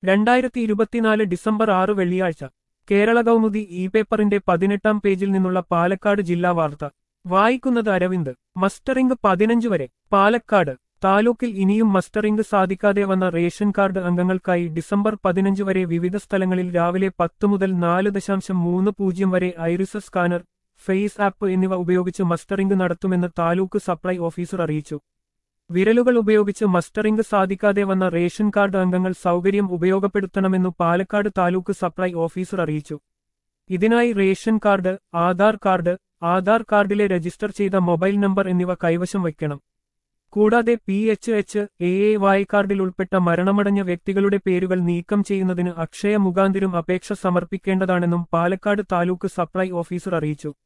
രണ്ടായിരത്തി ഇരുപത്തിനാല് ഡിസംബർ ആറ് വെള്ളിയാഴ്ച കേരള കൗമുദി ഇ പേപ്പറിന്റെ പതിനെട്ടാം പേജിൽ നിന്നുള്ള പാലക്കാട് ജില്ലാ വാർത്ത വായിക്കുന്നത് അരവിന്ദ് മസ്റ്ററിംഗ് പതിനഞ്ച് വരെ പാലക്കാട് താലൂക്കിൽ ഇനിയും മസ്റ്ററിംഗ് സാധിക്കാതെ വന്ന റേഷൻ കാർഡ് അംഗങ്ങൾക്കായി ഡിസംബർ പതിനഞ്ച് വരെ വിവിധ സ്ഥലങ്ങളിൽ രാവിലെ പത്ത് മുതൽ നാല് ദശാംശം മൂന്ന് പൂജ്യം വരെ ഐറിസ് സ്കാനർ ഫേസ് ആപ്പ് എന്നിവ ഉപയോഗിച്ച് മസ്റ്ററിംഗ് നടത്തുമെന്ന് താലൂക്ക് സപ്ലൈ ഓഫീസർ അറിയിച്ചു വിരലുകൾ ഉപയോഗിച്ച് മസ്റ്ററിംഗ് സാധിക്കാതെ വന്ന റേഷൻ കാർഡ് അംഗങ്ങൾ സൗകര്യം ഉപയോഗപ്പെടുത്തണമെന്നു പാലക്കാട് താലൂക്ക് സപ്ലൈ ഓഫീസർ അറിയിച്ചു ഇതിനായി ration card Aadhaar card Aadhaar കാർഡിലെ രജിസ്റ്റർ ചെയ്ത മൊബൈൽ നമ്പർ എന്നിവ കൈവശം വയ്ക്കണം കൂടാതെ P H H A A Y കാർഡിൽ ഉൾപ്പെട്ട മരണമടഞ്ഞ വ്യക്തികളുടെ പേരുകൾ നീക്കം ചെയ്യുന്നതിന് അക്ഷയ മുഖാന്തിരം അപേക്ഷ സമർപ്പിക്കേണ്ടതാണെന്നും പാലക്കാട് താലൂക്ക് സപ്ലൈ ഓഫീസർ അറിയിച്ചു